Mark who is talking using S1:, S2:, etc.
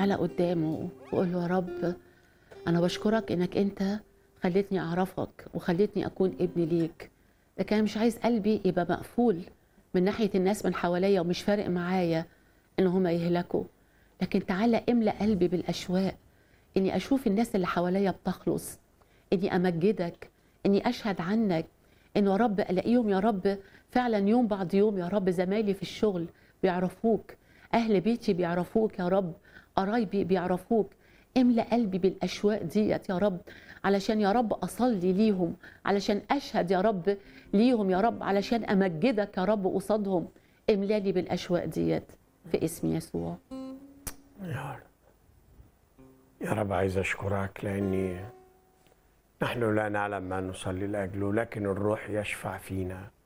S1: تعالى قدامه وقول له يا رب انا بشكرك انك انت خلتني اعرفك وخلتني اكون ابن ليك لكن انا مش عايز قلبي يبقى مقفول من ناحيه الناس من حواليا ومش فارق معايا ان هم يهلكوا لكن تعالى املا قلبي بالاشواق اني اشوف الناس اللي حواليا بتخلص اني امجدك اني اشهد عنك انه يا رب الاقيهم يا رب فعلا يوم بعد يوم يا رب زمايلي في الشغل بيعرفوك اهل بيتي بيعرفوك يا رب قرايبي بيعرفوك املا قلبي بالاشواق ديت يا رب علشان يا رب اصلي ليهم علشان اشهد يا رب ليهم يا رب علشان امجدك يا رب قصادهم املاني بالاشواق ديت في اسم يسوع
S2: يا رب يا رب عايز أشكرك لأني نحن لا نعلم ما نصلي لأجله لكن الروح يشفع فينا